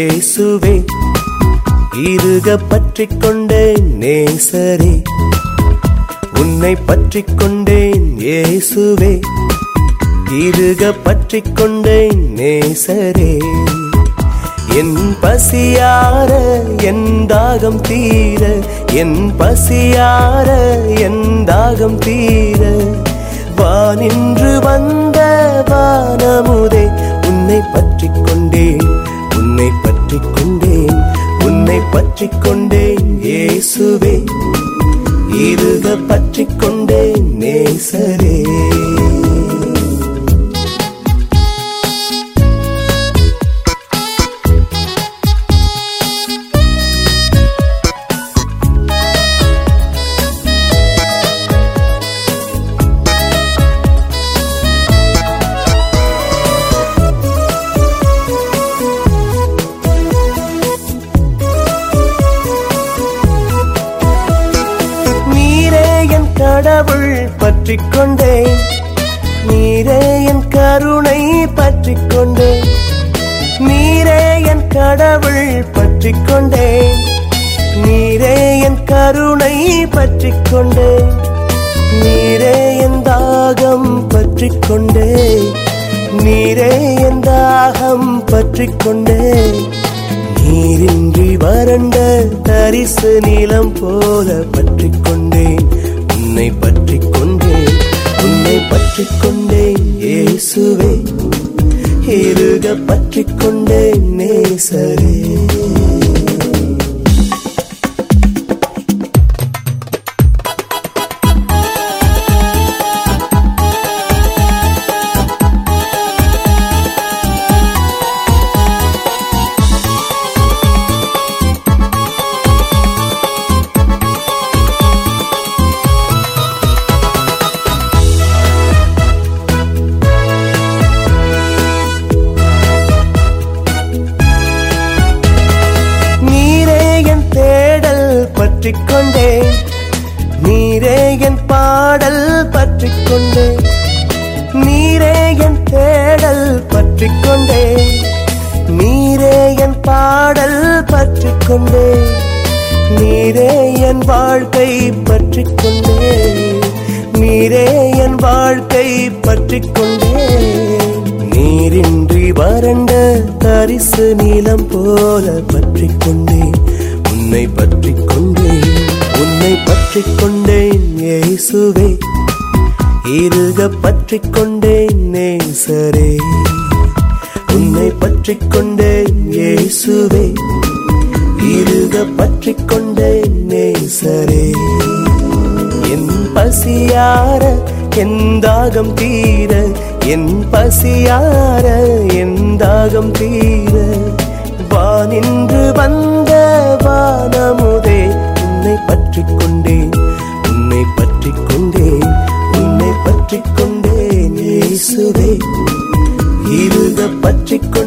இயேசுவே இருக பற்றிக் கொண்டேன் நேசரே உன்னை பற்றிக் கொண்டேன் இயேசுவே இருக பற்றிக் கொண்டேன் நேசரே என் பசியார என் தாகம் தீர என் பசியார என் தாகம் தீர வானின்று வந்த வானமுதே உன்னை பற்றிக் கொண்டேன் உன்னை பற்றிக் கொண்டேன் உன்னை பற்றிக் கொண்டேன் இயேசுவே இருக பற்றிக் கொண்டேன் நேசரே நீரே என் கடவுள் பற்றிக் கொண்டேன் நீரே என் கருணை பற்றிக் கொண்டேன் நீரே என் கடவுள் பற்றிக் கொண்டேன் நீரே என் கருணை பற்றிக் கொண்டேன் நீரே என் தாகம் பற்றிக் கொண்டேன் நீரே என் தாகம் பற்றிக் கொண்டேன் நீரின்றி வறண்ட தரிசு நிலம் போல பற்றிக் கொண்டேன் உன்னை பற்றிக் கொண்டேன் உன்னை பற்றிக் கொண்டேன் இயேசுவே இருக பற்றிக் கொண்டேன் நேசரே நீரே என் தேடல் பற்றிக் கொண்டேன் நீரே என் பாடல் பற்றிக் கொண்டேன் நீரே என் தேடல் பற்றிக் கொண்டேன் நீரே என் பாடல் பற்றிக் கொண்டேன் நீரே என் வாழ்க்கை பற்றிக் கொண்டேன் நீரே என் வாழ்க்கை பற்றிக் கொண்டேன் நீரின்றி வறண்ட தரிசு நீளம் போல பற்றிக் கொண்டேன் உன்னை பற்றிக் கொண்டேன் உன்னை பற்றிக் கொண்டேன் இயேசுவே இருக பற்றிக் கொண்டேன் நேசரே உன்னை பற்றிக் கொண்டேன் இயேசுவே இருக பற்றிக் கொண்டேன் நேசரே என் பசியார என் தாகம் தீர என் பசியார என் தாகம் தீர வானின்று வந்த வானமுதே உன்னை பற்றிக் கொண்டேன் உன்னை பற்றிக் கொண்டேன் உன்னை பற்றிக் கொண்டேன் இயேசுவே இருக பற்றிக் கொண்டேன்